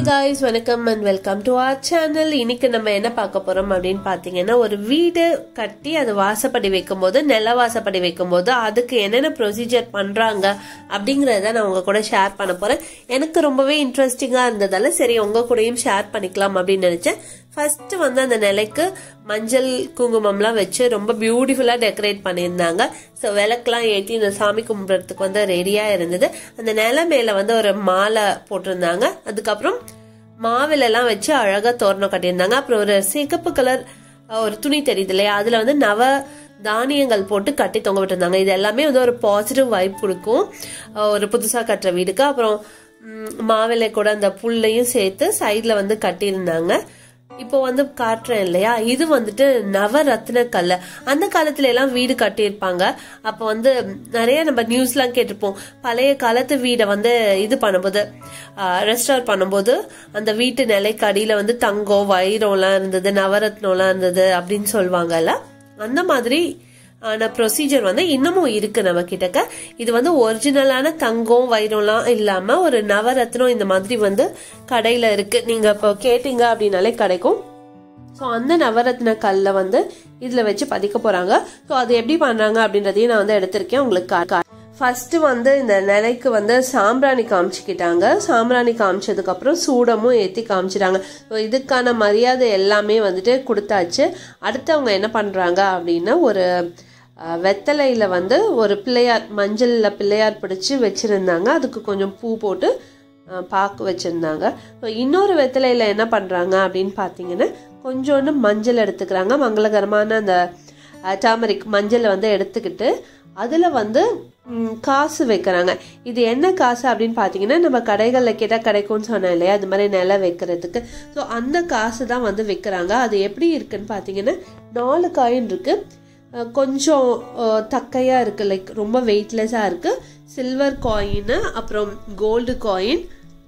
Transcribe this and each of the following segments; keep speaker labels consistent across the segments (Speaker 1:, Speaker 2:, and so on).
Speaker 1: guys வணக்கம் and welcome to our channel இன்னைக்கு நம்ம என்ன பார்க்க போறோம் அப்படின்னு பார்த்தீங்கன்னா ஒரு வீடு கட்டி அது வாசப்படி வைக்கும்போது நில வாசப்படி வைக்கும்போது அதுக்கு என்னென்ன ப்ரொசீஜர் பண்றாங்க அப்படிங்கறத நான் உங்க கூட ஷேர் பண்ண போறேன் எனக்கு ரொம்பவே இன்ட்ரெஸ்டிங்கா இருந்ததால சரி உங்க கூடயும் ஷேர் பண்ணிக்கலாம் அப்படின்னு நினைச்சேன் ஃபர்ஸ்ட் வந்து அந்த நிலைக்கு மஞ்சள் குங்குமம்லாம் வச்சு ரொம்ப பியூட்டிஃபுல்லா டெக்கரேட் பண்ணியிருந்தாங்க ஸோ விளக்கெல்லாம் ஏற்றி இந்த சாமி கும்பிட்றதுக்கு வந்து ரெடியா இருந்தது அந்த நிலை மேல வந்து ஒரு மாலை போட்டிருந்தாங்க அதுக்கப்புறம் மாவில எல்லாம் வச்சு அழகா தோரணம் கட்டியிருந்தாங்க அப்புறம் ஒரு சிகப்பு கலர் ஒரு துணி தெரியுது இல்லையா அதுல வந்து நவ தானியங்கள் போட்டு கட்டி தொங்க விட்டுருந்தாங்க இது எல்லாமே வந்து ஒரு பாசிட்டிவ் வைப் கொடுக்கும் அஹ் ஒரு புதுசா கட்டுற வீடுக்கு அப்புறம் ம், மாவிலை கூட அந்த புல்லையும் சேர்த்து சைட்ல வந்து கட்டியிருந்தாங்க இப்போ வந்து காட்டுறேன் இல்லையா இது வந்துட்டு நவரத்ன கல்ல அந்த காலத்துல எல்லாம் வீடு கட்டியிருப்பாங்க அப்போ வந்து நிறைய நம்ம நியூஸ்லாம் கேட்டிருப்போம் பழைய காலத்து வீடை வந்து இது பண்ணும்போது ரெஸ்டார் பண்ணும்போது அந்த வீட்டு நிலைக்கு அடியில வந்து தங்கம் வைரம்லாம் இருந்தது நவரத்னம்லாம் இருந்தது அப்படின்னு சொல்லுவாங்கல்ல அந்த மாதிரி ஆன ப்ரொசீஜர் வந்து இன்னமும் இருக்கு நம்ம கிட்டக்க இது வந்து ஒரிஜினலான தங்கம் வைரம்லாம் இல்லாம ஒரு நவரத்னம் இந்த மாதிரி வந்து கடையில இருக்கு நீங்க இப்போ கேட்டீங்க அப்படின்னாலே கிடைக்கும் ஸோ அந்த நவரத்ன கல்லை வந்து இதுல வச்சு பதிக்க போறாங்க ஸோ அது எப்படி பண்றாங்க அப்படின்றதையும் நான் வந்து எடுத்திருக்கேன் உங்களுக்கு ஃபர்ஸ்ட் வந்து இந்த நிலைக்கு வந்து சாம்பிராணி காமிச்சுக்கிட்டாங்க சாம்பிராணி காமிச்சதுக்கு அப்புறம் சூடமும் ஏற்றி காமிச்சிட்டாங்க ஸோ இதுக்கான மரியாதை எல்லாமே வந்துட்டு கொடுத்தாச்சு அடுத்து அவங்க என்ன பண்றாங்க அப்படின்னா ஒரு அஹ், வெத்தலையில வந்து ஒரு பிள்ளையார் மஞ்சள்ல பிள்ளையார் பிடிச்சு வச்சிருந்தாங்க அதுக்கு கொஞ்சம் பூ போட்டு அஹ், பாக்கு வச்சிருந்தாங்க ஸோ இன்னொரு வெத்தலையில என்ன பண்றாங்க அப்படின்னு பார்த்தீங்கன்னா கொஞ்சோண்டு மஞ்சள் எடுத்துக்கிறாங்க மங்களகரமான அந்த டர்மரிக் மஞ்சளை வந்து எடுத்துக்கிட்டு அதில் வந்து ம், காசு வைக்கிறாங்க இது என்ன காசு அப்படின்னு பார்த்தீங்கன்னா நம்ம கடைகளில் கேட்டால் கிடைக்கும்னு சொன்னேன் இல்லையா அது மாதிரி நிலம் வைக்கிறதுக்கு ஸோ அந்த காசு தான் வந்து விற்கிறாங்க அது எப்படி இருக்குன்னு பார்த்தீங்கன்னா நாலு காயின் இருக்கு அஹ், கொஞ்சம் அஹ், தக்கையா இருக்கு லைக் ரொம்ப வெயிட்லெஸ்ஸாக இருக்கு சில்வர் காயின் அப்புறம் கோல்டு காயின்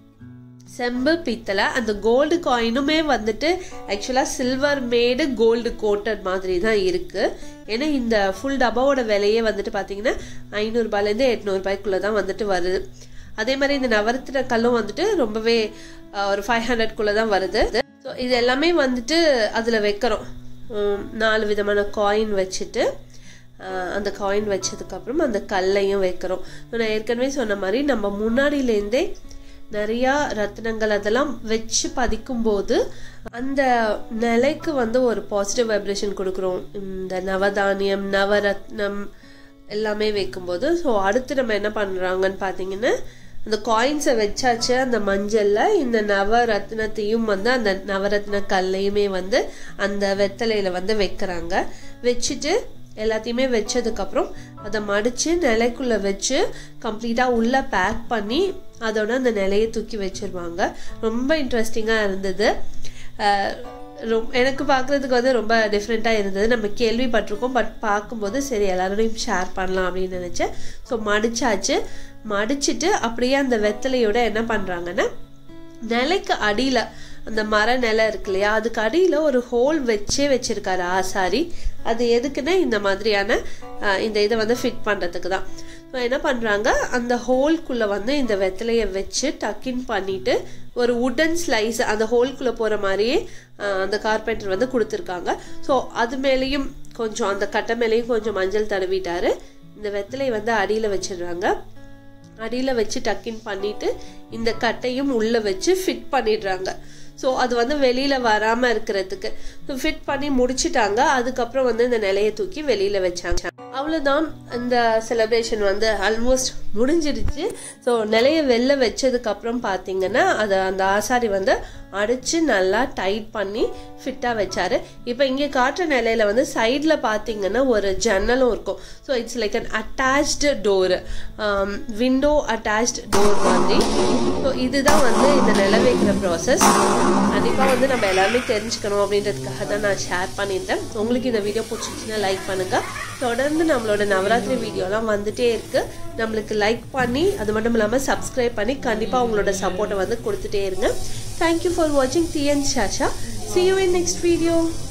Speaker 1: செம்பு பித்தளை அந்த கோல்டு காயினுமே வந்துட்டு ஆக்சுவலாக சில்வர் மேடு கோல்டு கோட்டட் மாதிரி தான் இருக்கு ஏன்னா இந்த ஃபுல் டப்பாவோட விலையே வந்துட்டு பார்த்தீங்கன்னா ஐநூறுரூபாலேருந்து எட்நூறுபாய்க்குள்ளே தான் வந்துட்டு வருது அதே மாதிரி இந்த நவரத்தின கல்லும் வந்துட்டு ரொம்பவே அஹ், ஒரு ஃபைவ் ஹண்ட்ரட்குள்ளே தான் வருது ஸோ இது எல்லாமே வந்துட்டு அதில் வைக்கிறோம் உம், நாலு விதமான காயின் வச்சுட்டு ஆஹ் அந்த காயின் வச்சதுக்கப்புறம் அந்த கல்லையும் வைக்கிறோம் நான் ஏற்கனவே சொன்ன மாதிரி நம்ம முன்னாடியிலேருந்தே நிறையா ரத்தினங்கள் அதெல்லாம் வச்சு பதிக்கும்போது அந்த நிலைக்கு வந்து ஒரு பாசிட்டிவ் வைப்ரேஷன் கொடுக்குறோம் இந்த நவதானியம் நவரத்னம் எல்லாமே வைக்கும்போது ஸோ அடுத்து நம்ம என்ன பண்ணுறாங்கன்னு பார்த்தீங்கன்னா அந்த காயின்ஸை வச்சாச்சு அந்த மஞ்சள்ல இந்த நவரத்னத்தையும் வந்து அந்த நவரத்ன கல்லையுமே வந்து அந்த வெத்தலையில வந்து வைக்கிறாங்க வச்சுட்டு எல்லாத்தையுமே வச்சதுக்கப்புறம் அதை மடித்து நிலைக்குள்ளே வச்சு கம்ப்ளீட்டாக உள்ளே பேக் பண்ணி அதோட அந்த நிலையை தூக்கி வச்சிருவாங்க ரொம்ப இன்ட்ரெஸ்டிங்காக இருந்தது அஹ் ரொம் எனக்கு பார்க்குறதுக்கு வந்து ரொம்ப டிஃப்ரெண்ட்டாக இருந்தது நம்ம கேள்விப்பட்டிருக்கோம் பட் பார்க்கும்போது சரி எல்லாரோடையும் ஷேர் பண்ணலாம் அப்படின்னு நினச்சேன் ஸோ மடிச்சாச்சு மடிச்சிட்டு அப்படியே அந்த வெத்தலையோட என்ன பண்ணுறாங்கன்னா நிலைக்கு அடியில் அந்த மர நிலை இருக்கு இல்லையா அதுக்கு அடியில் ஒரு ஹோல் வச்சே வச்சிருக்காரு ஆசாரி அது எதுக்குன்னா இந்த மாதிரியான அஹ், இந்த இதை வந்து ஃபிட் பண்ணுறதுக்கு தான் ஸோ என்ன பண்ணுறாங்க அந்த ஹோல்குள்ளே வந்து இந்த வெத்தலையை வச்சு டக்கின் பண்ணிட்டு ஒரு உடன் ஸ்லைஸ் அந்த ஹோல்குள்ளே போகிற மாதிரியே அஹ், அந்த கார்பெண்டர் வந்து கொடுத்துருக்காங்க ஸோ அது மேலேயும் கொஞ்சம் அந்த கட்டை மேலேயும் கொஞ்சம் மஞ்சள் தடவிட்டாரு இந்த வெத்தலையை வந்து அடியில் வச்சிடுறாங்க அடியில் வச்சு டக்கின் பண்ணிட்டு இந்த கட்டையும் உள்ளே வச்சு ஃபிட் பண்ணிடுறாங்க ஸோ அது வந்து வெளியில் வராமல் இருக்கிறதுக்கு ஃபிட் பண்ணி முடிச்சிட்டாங்க அதுக்கப்புறம் வந்து இந்த நிலையை தூக்கி வெளியில் வச்சாங்க அவ்வளோதான் இந்த செலிப்ரேஷன் வந்து ஆல்மோஸ்ட் முடிஞ்சிடுச்சு ஸோ நிலையை வெளில வச்சதுக்கப்புறம் பார்த்தீங்கன்னா அதை அந்த ஆசாரி வந்து அடித்து நல்லா டைட் பண்ணி ஃபிட்டாக வச்சாரு இப்போ இங்கே காட்டுற நிலையில வந்து சைடில் பார்த்தீங்கன்னா ஒரு ஜன்னலும் இருக்கும் so it's like an attached door window attached door மாதிரி ஸோ இதுதான் வந்து இந்த நிலை வைக்கிற ப்ராசஸ் கண்டிப்பாக வந்து நம்ம எல்லாருமே தெரிஞ்சுக்கணும் அப்படின்றதுக்காக தான் நான் ஷேர் பண்ணிட்டேன் உங்களுக்கு இந்த வீடியோ பிடிச்சிச்சுன்னா லைக் பண்ணுங்கள் தொடர்ந்து நம்மளோட நவராத்திரி வீடியோலாம் வந்துட்டே இருக்கு நம்மளுக்கு லைக் பண்ணி அது மட்டும் இல்லாமல் சப்ஸ்கிரைப் பண்ணி கண்டிப்பாக உங்களோட சப்போர்ட்டை வந்து கொடுத்துட்டே இருங்க தேங்க்யூ ஃபார் வாட்சிங் TN Sasha see you in next video